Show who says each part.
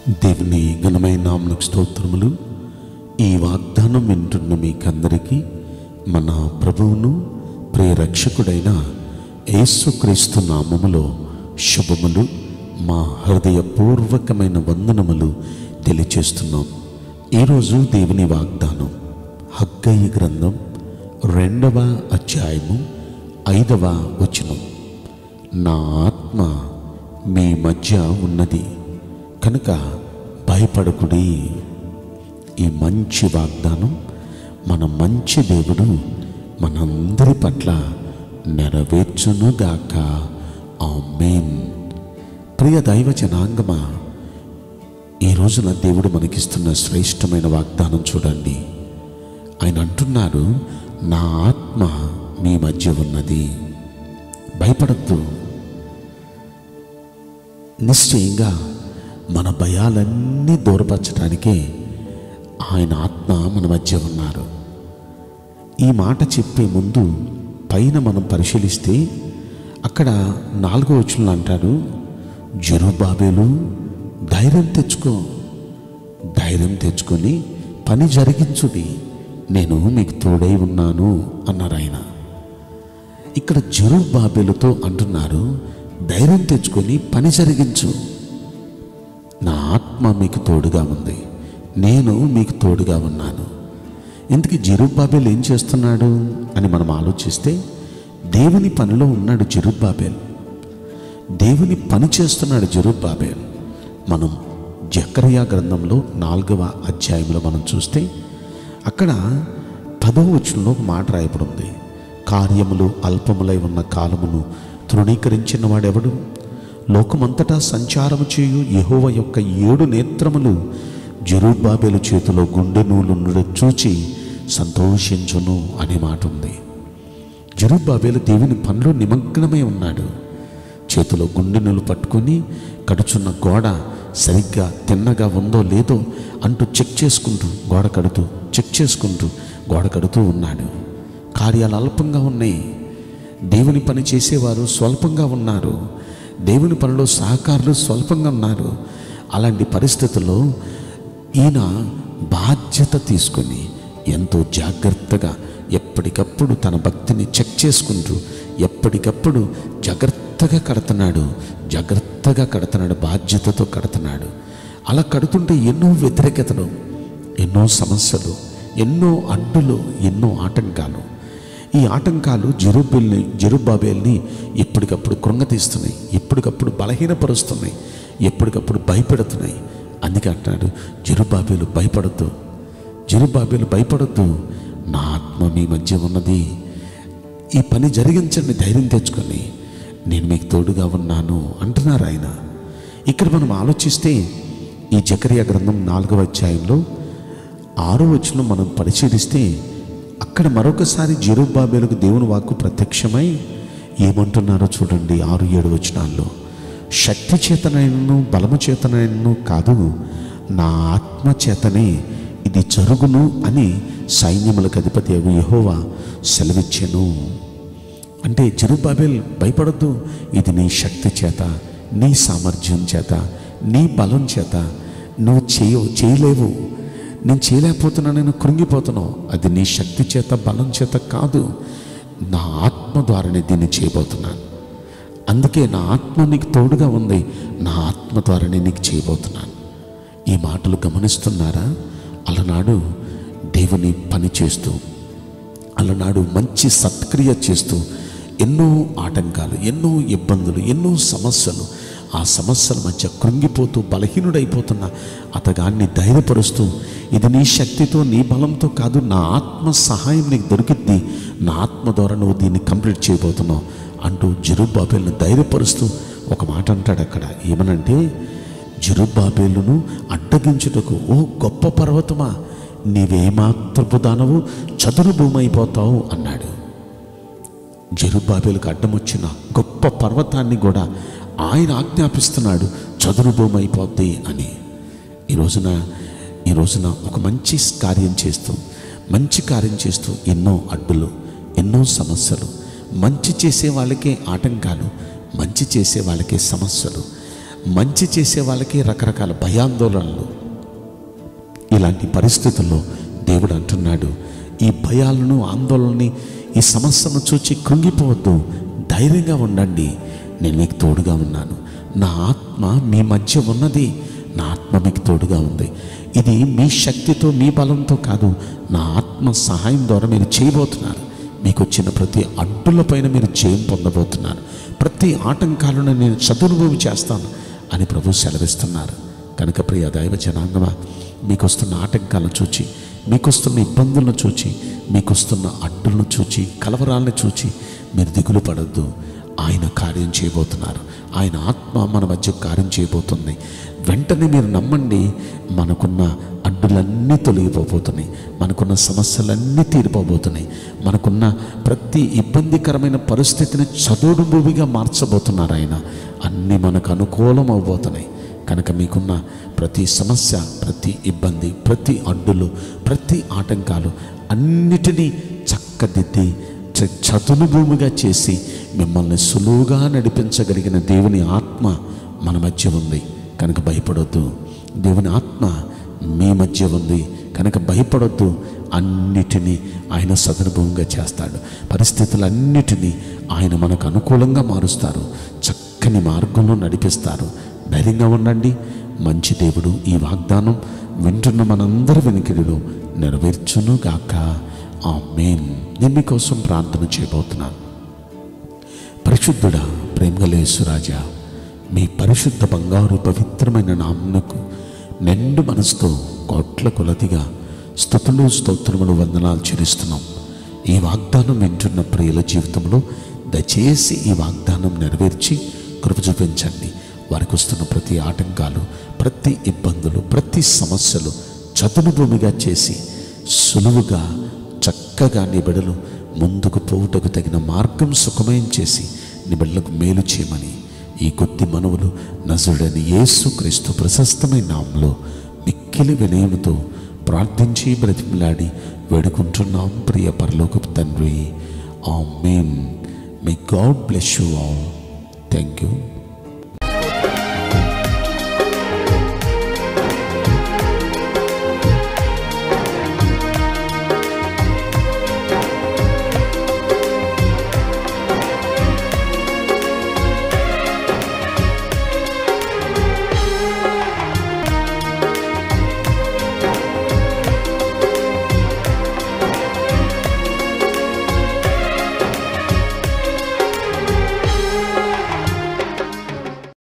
Speaker 1: దేవుని ఘనమైన నామలకు స్తోత్రములు ఈ వాగ్దానం వింటున్న మీకందరికీ మన ప్రభువును ప్రియరక్షకుడైన యేసుక్రీస్తు నామములో శుభములు మా హృదయపూర్వకమైన వందనములు తెలియచేస్తున్నాం ఈరోజు దేవుని వాగ్దానం హగ్గయి గ్రంథం రెండవ అధ్యాయము ఐదవ వచనం నా ఆత్మ మీ మధ్య ఉన్నది కనుక భయపడకుడి ఈ మంచి వాగ్దానం మన మంచి దేవుడు మనందరి పట్ల నెరవేర్చునుగాక ఆమేన్ ప్రియ దైవ జనాంగమా ఈ రోజున దేవుడు మనకిస్తున్న శ్రేష్టమైన వాగ్దానం చూడండి ఆయన అంటున్నారు నా ఆత్మ మీ మధ్య ఉన్నది భయపడద్దు నిశ్చయంగా మన భయాలన్నీ దూరపరచడానికే ఆయన ఆత్మ మన మధ్య ఉన్నారు ఈ మాట చెప్పే ముందు పైన మనం పరిశీలిస్తే అక్కడ నాలుగో వచనంలో అంటాడు జరుబాబేలు ధైర్యం తెచ్చుకో ధైర్యం తెచ్చుకొని పని జరిగించుడి నేను మీకు తోడై ఉన్నాను అన్నారు ఆయన ఇక్కడ జరుబాబేలుతో అంటున్నారు ధైర్యం తెచ్చుకొని పని జరిగించు నా ఆత్మ మీకు తోడుగా ఉంది నేను మీకు తోడుగా ఉన్నాను ఇందుకు జెరుబ్బాబేల్ ఏం చేస్తున్నాడు అని మనం ఆలోచిస్తే దేవుని పనిలో ఉన్నాడు జెరుబ్బాబేల్ దేవుని పని చేస్తున్నాడు జెరుబ్బాబేల్ మనం జకరియా గ్రంథంలో నాలుగవ అధ్యాయంలో మనం చూస్తే అక్కడ పదవ వచనంలో ఒక మాట రాయబడి ఉంది కార్యములు అల్పములై ఉన్న కాలమును తృణీకరించిన వాడెవడు లోకమంతటా సంచారము చేయు యెహోవ యొక్క ఏడు నేత్రములు జెరుబ్బాబేలు చేతిలో గుండె నూలు చూచి సంతోషించును అనే మాట ఉంది జెరుబ్బాబేలు దేవుని పనిలో నిమగ్నమై ఉన్నాడు చేతిలో గుండె నూలు పట్టుకొని కడుచున్న గోడ సరిగ్గా తిన్నగా ఉందో లేదో అంటూ చెక్ చేసుకుంటూ గోడ కడుతూ చెక్ చేసుకుంటూ గోడ కడుతూ ఉన్నాడు కార్యాలు అల్పంగా ఉన్నాయి దేవుని పని చేసేవారు స్వల్పంగా ఉన్నారు దేవుని పనిలో సహకారులు స్వల్పంగా ఉన్నారు అలాంటి పరిస్థితుల్లో ఈయన బాధ్యత తీసుకొని ఎంతో జాగ్రత్తగా ఎప్పటికప్పుడు తన భక్తిని చెక్ చేసుకుంటూ ఎప్పటికప్పుడు జాగ్రత్తగా కడుతున్నాడు జాగ్రత్తగా కడుతున్నాడు బాధ్యతతో కడుతున్నాడు అలా కడుతుంటే ఎన్నో వ్యతిరేకతలు ఎన్నో సమస్యలు ఎన్నో అడ్డులు ఎన్నో ఆటంకాలు ఈ ఆటంకాలు జెరుబెల్ని జెరుబాబేల్ని ఎప్పటికప్పుడు కృంగతీస్తున్నాయి ఎప్పటికప్పుడు బలహీనపరుస్తున్నాయి ఎప్పటికప్పుడు భయపెడుతున్నాయి అందుకే అంటున్నాడు జెరుబాబేలు భయపడద్దు జెరుబాబేలు భయపడద్దు నా ఆత్మ మీ మధ్య ఉన్నది ఈ పని జరిగించండి ధైర్యం తెచ్చుకొని నేను మీకు తోడుగా ఉన్నాను అంటున్నారు ఆయన ఇక్కడ మనం ఆలోచిస్తే ఈ జకరియా గ్రంథం నాలుగవ అధ్యాయంలో ఆరో వచనం మనం పరిశీలిస్తే అక్కడ మరొకసారి జెరుబ్బాబేలకు దేవుని వాక్కు ప్రత్యక్షమై ఏమంటున్నారో చూడండి ఆరు ఏడు వచనాల్లో శక్తి చేతనైనను బలము చేతనైనను కాదు నా ఆత్మ చేతనే ఇది జరుగును అని సైన్యములకు అధిపతి అగు యెహోవా సెలవిచ్చెను అంటే జెరుబ్బాబేల్ భయపడద్దు ఇది నీ శక్తి చేత నీ సామర్థ్యం చేత నీ బలం చేత నువ్వు చేయ చేయలేవు నేను చేయలేకపోతున్నా నేను కృంగిపోతున్నావు అది నీ శక్తి చేత బలం చేత కాదు నా ఆత్మ ద్వారానే దీన్ని చేయబోతున్నాను అందుకే నా ఆత్మ నీకు తోడుగా ఉంది నా ఆత్మ ద్వారానే నీకు చేయబోతున్నాను ఈ మాటలు గమనిస్తున్నారా అలనాడు దేవుని పని చేస్తూ అలనాడు మంచి సత్క్రియ చేస్తూ ఎన్నో ఆటంకాలు ఎన్నో ఇబ్బందులు ఎన్నో సమస్యలు ఆ సమస్యల మధ్య కృంగిపోతూ బలహీనుడైపోతున్న అతగాన్ని ధైర్యపరుస్తూ ఇది నీ శక్తితో నీ బలంతో కాదు నా ఆత్మ సహాయం నీకు దొరికిద్ది నా ఆత్మ ద్వారా నువ్వు దీన్ని కంప్లీట్ చేయబోతున్నావు అంటూ జరుబాబేల్ని ధైర్యపరుస్తూ ఒక మాట అంటాడు అక్కడ ఏమనంటే జరుబాబేలును అడ్డగించుటకు ఓ గొప్ప పర్వతమా నీవేమాత్రపు దానవు చదురు భూమి అయిపోతావు అన్నాడు జెరుబాబేలకు అడ్డం వచ్చిన గొప్ప పర్వతాన్ని కూడా ఆయన ఆజ్ఞాపిస్తున్నాడు చదురు భూమి అయిపోద్ది అని ఈ రోజున ఈ రోజున ఒక మంచి కార్యం చేస్తూ మంచి కార్యం చేస్తూ ఎన్నో అడ్డులు ఎన్నో సమస్యలు మంచి చేసే వాళ్ళకే ఆటంకాలు మంచి చేసే వాళ్ళకే సమస్యలు మంచి చేసే వాళ్ళకి రకరకాల భయాందోళనలు ఇలాంటి పరిస్థితుల్లో దేవుడు అంటున్నాడు ఈ భయాలను ఆందోళనని ఈ సమస్యను చూచి కృంగిపోవద్దు ధైర్యంగా ఉండండి నేను మీకు తోడుగా ఉన్నాను నా ఆత్మ మీ మధ్య ఉన్నది నా ఆత్మ మీకు తోడుగా ఉంది ఇది మీ శక్తితో మీ బలంతో కాదు నా ఆత్మ సహాయం ద్వారా మీరు చేయబోతున్నారు మీకు వచ్చిన ప్రతి అడ్డులపైన మీరు జయం పొందబోతున్నారు ప్రతి ఆటంకాలను నేను చదునుభూమి చేస్తాను అని ప్రభు సెలవిస్తున్నారు కనుక ప్రియ దైవ జనాంగమా మీకు వస్తున్న ఆటంకాలను చూచి మీకు వస్తున్న ఇబ్బందులను చూచి మీకు వస్తున్న అడ్డులను చూచి కలవరాలను చూచి మీరు దిగులు పడద్దు ఆయన కార్యం చేయబోతున్నారు ఆయన ఆత్మ మన మధ్య కార్యం చేయబోతుంది వెంటనే మీరు నమ్మండి మనకున్న అడ్డులన్నీ తొలగిపోబోతున్నాయి మనకున్న సమస్యలన్నీ తీరిపోబోతున్నాయి మనకున్న ప్రతి ఇబ్బందికరమైన పరిస్థితిని చదువుడు భూమిగా మార్చబోతున్నారు ఆయన అన్నీ మనకు అనుకూలం అవబోతున్నాయి కనుక మీకున్న ప్రతి సమస్య ప్రతి ఇబ్బంది ప్రతి అడ్డులు ప్రతి ఆటంకాలు అన్నిటినీ చక్కదిద్ది చ- చదును భూమిగా చేసి మిమ్మల్ని సులువుగా నడిపించగలిగిన దేవుని ఆత్మ మన మధ్య ఉంది కనుక భయపడొద్దు దేవుని ఆత్మ మీ మధ్య ఉంది కనుక భయపడొద్దు అన్నిటినీ ఆయన సదనుభవంగా చేస్తాడు పరిస్థితులన్నిటినీ ఆయన మనకు అనుకూలంగా మారుస్తారు చక్కని మార్గంలో నడిపిస్తారు ధైర్యంగా ఉండండి మంచి దేవుడు ఈ వాగ్దానం వింటున్న మనందరి వెనుకిడిలో నెరవేర్చును గాక ఆ మెయిన్ నేను మీకోసం ప్రార్థన చేయబోతున్నాను పరిశుద్ధుడా ప్రేమగలేసురాజా మీ పరిశుద్ధ బంగారు పవిత్రమైన నామునకు నిండు మనసుతో కోట్ల కొలదిగా స్థుతులు స్తోత్రములు వందనాలు చెల్లిస్తున్నాం ఈ వాగ్దానం వింటున్న ప్రియుల జీవితంలో దయచేసి ఈ వాగ్దానం నెరవేర్చి కృప చూపించండి వారికి వస్తున్న ప్రతి ఆటంకాలు ప్రతి ఇబ్బందులు ప్రతి సమస్యలు చదును భూమిగా చేసి సులువుగా చక్కగా నీ బిడలు ముందుకు పోవుటకు తగిన మార్గం సుఖమయం చేసి నీ బిడ్డలకు మేలు చేయమని ఈ కొద్ది మనవులు నజుడని యేసు క్రీస్తు ప్రశస్తమైన నామంలో మిక్కిలి వినయముతో ప్రార్థించి బ్రతిమలాడి వేడుకుంటున్నాం ప్రియ పరలోకపు తండ్రి amen may God bless you all thank you